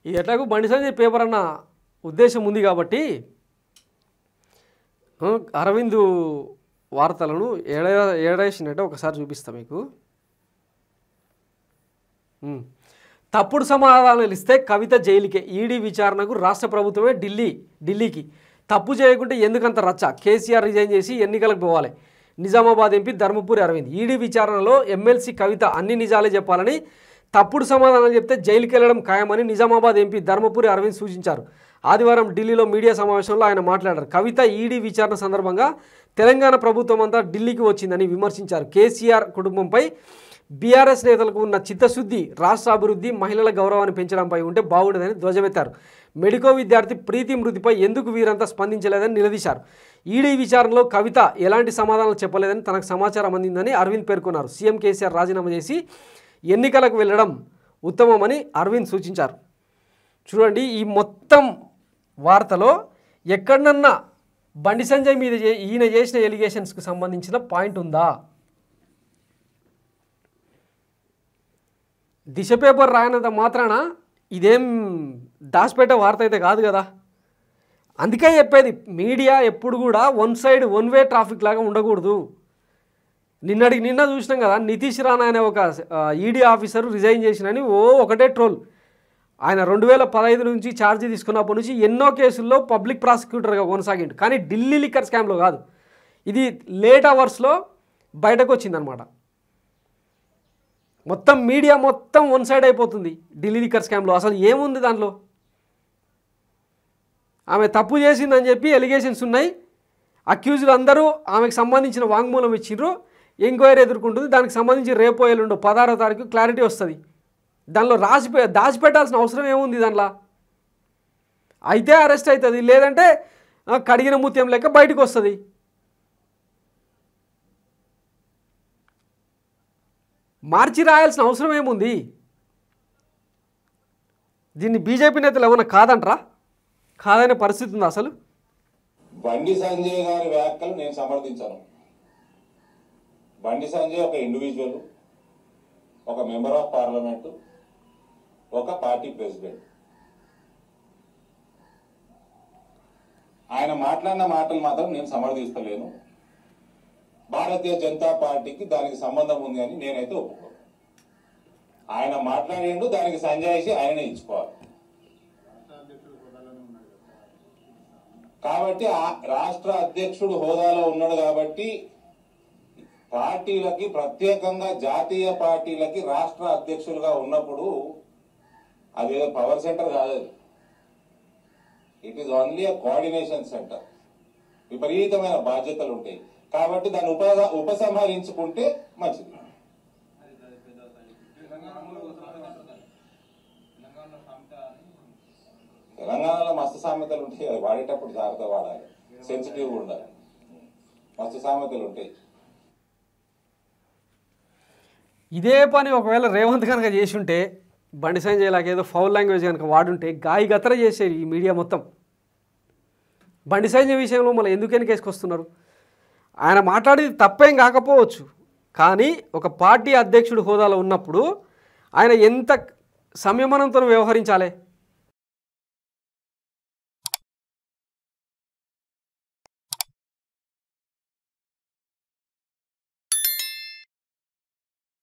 ఇది ఎట్లాగూ బండి సంజయ్ పేపర్ అన్న ఉద్దేశం ఉంది కాబట్టి ఆ, అరవింద్ వార్తలను ఏడ ఏడేసినట్టే ఒకసారి చూపిస్తా మీకు ఉమ్. తప్పుడు సమాధానాలు ఇస్తే కవిత జైలుకే ఈడీ విచారణకు రాష్ట్ర ప్రభుత్వమే ఢిల్లీ ఢిల్లీకి తప్పు చేయకుంటే ఎందుకంత రచ్చ కేసీఆర్ రిజైన్ చేసి ఎన్నికలకు పోవాలి నిజామాబాద్ ఎంపీ ధర్మపురి అరవింద్ ఈడీ విచారణలో ఎమ్మెల్సీ కవిత అన్ని నిజాలే చెప్పాలని తప్పుడు సమాధానాలు చెప్తే జైలుకి వెళ్ళడం ఖాయమని నిజామాబాద్ ఎంపీ ధర్మపురి అరవింద్ సూచించారు ఆదివారం ఢిల్లీలో మీడియా సమావేశంలో ఆయన మాట్లాడారు కవిత ఈడీ విచారణ సందర్భంగా తెలంగాణ ప్రభుత్వం అంతా ఢిల్లీకి వచ్చిందని విమర్శించారు కేసీఆర్ కుటుంబంపై బీఆర్ఎస్ నేతలకు ఉన్న చిత్తశుద్ధి రాష్ట్ర అభివృద్ధి మహిళల గౌరవాన్ని పెంచడంపై ఉంటే బాగుండదని ధ్వజమెత్తారు మెడికో విద్యార్థి ప్రీతి మృతిపై ఎందుకు వీరంతా స్పందించలేదని నిలదీశారు ఈడీ విచారణలో కవిత ఎలాంటి సమాధానాలు చెప్పలేదని తనకు సమాచారం అందిందని అరవింద్ పేర్కొన్నారు సీఎం కేసీఆర్ రాజీనామా చేసి ఎన్నికలకు వెళ్ళడం ఉత్తమమని అరవింద్ సూచించారు చూడండి ఈ మొత్తం వార్తలో ఎక్కడనన్నా బండి సంజయ్ మీద చే- ఈయన చేసిన ఎలిగేషన్స్కి సంబంధించిన పాయింట్ ఉందా దిశ పేపర్ రాయనంత మాత్రాన ఇదేం దాచిపెట్టే వార్త అయితే కాదు కదా అందుకే చెప్పేది మీడియా ఎప్పుడు కూడా one side one way traffic లాగా ఉండకూడదు నిన్నటికి నిన్న చూసినాం కదా నితీష్ రాణా అనే ఒక ఈడీ ఆఫీసర్ రిజైన్ చేసినని ఓ ఒకటే ట్రోల్ ఆయన రెండు వేల పదహైదు నుంచి ఛార్జీ తీసుకున్నప్పటి నుంచి ఎన్నో కేసుల్లో పబ్లిక్ ప్రాసిక్యూటర్గా కొనసాగిండు కానీ ఢిల్లీ లిక్కర్ స్కామ్లో కాదు ఇది లేట్ అవర్స్లో బయటకు వచ్చిందనమాట మొత్తం మీడియా మొత్తం వన్ సైడ్ అయిపోతుంది ఢిల్లీ లిక్కర్ స్కామ్లో అసలు ఏముంది దాంట్లో ఆమె తప్పు చేసిందని చెప్పి ఎలిగేషన్స్ ఉన్నాయి అక్యూజ్డ్ అందరూ ఆమెకు సంబంధించిన వాంగ్మూలం ఇచ్చిండ్రు ఎంక్వైరీ ఎదుర్కొంటుంది దానికి సంబంధించి రేపు ఎల్లుండో పదహారో తారీఖు క్లారిటీ వస్తుంది దానిలో రాసి దాచిపెట్టాల్సిన అవసరం ఏముంది దాంట్లో అయితే అరెస్ట్ అవుతుంది లేదంటే ఆ, కడిగిన ముత్యం లెక్క బయటకు వస్తుంది మార్చి రాయాల్సిన అవసరం ఏముంది దీన్ని బీజేపీ నేతలు ఏమన్నా కాదంటరా కాదనే పరిస్థితి ఉంది అసలు బండి సంజయ్ గారి వ్యాఖ్యలు నేను సమర్థించాను బండి సంజయ్ ఒక ఇండివిజువల్ ఒక మెంబర్ ఆఫ్ పార్లమెంటు ఒక పార్టీ ప్రెసిడెంట్ ఆయన మాట్లాడిన మాటలు మాత్రం నేను సమర్థిస్తలేను భారతీయ జనతా పార్టీకి దానికి సంబంధం ఉంది అని నేనైతే ఒప్పుకోను ఆయన మాట్లాడిండు దానికి సంజాయిషి ఆయనే ఇచ్చుకోవాలి కాబట్టి ఆ రాష్ట్ర అధ్యక్షుడు హోదాలో ఉన్నాడు కాబట్టి పార్టీలకి ప్రత్యేకంగా జాతీయ పార్టీలకి రాష్ట్ర అధ్యక్షులుగా ఉన్నప్పుడు అదేదో పవర్ సెంటర్ కాదు అది it is only a coordination centre విపరీతమైన బాధ్యతలు ఉంటాయి కాబట్టి దాన్ని ఉప ఉపసంహరించుకుంటే మంచిది తెలంగాణలో మస్తు సామెతలు ఉంటాయి అవి వాడేటప్పుడు జాగ్రత్త వాడాలి సెన్సిటివ్ ఉండాలి మస్తు సామెతలు ఉంటాయి ఇదే పని ఒకవేళ రేవంత్ కనుక చేసి ఉంటే బండి సంజయ్ లాగా ఏదో ఫౌల్ లాంగ్వేజ్ కనుక వాడుంటే గాయి గతర చేసేది ఈ మీడియా మొత్తం బండి సంజయ్ విషయంలో మళ్ళీ ఎందుకు వెనకేసుకొస్తున్నారు ఆయన మాట్లాడేది తప్పేం కాకపోవచ్చు కానీ ఒక పార్టీ అధ్యక్షుడు హోదాలో ఉన్నప్పుడు ఆయన ఎంత సంయమనంతో వ్యవహరించాలి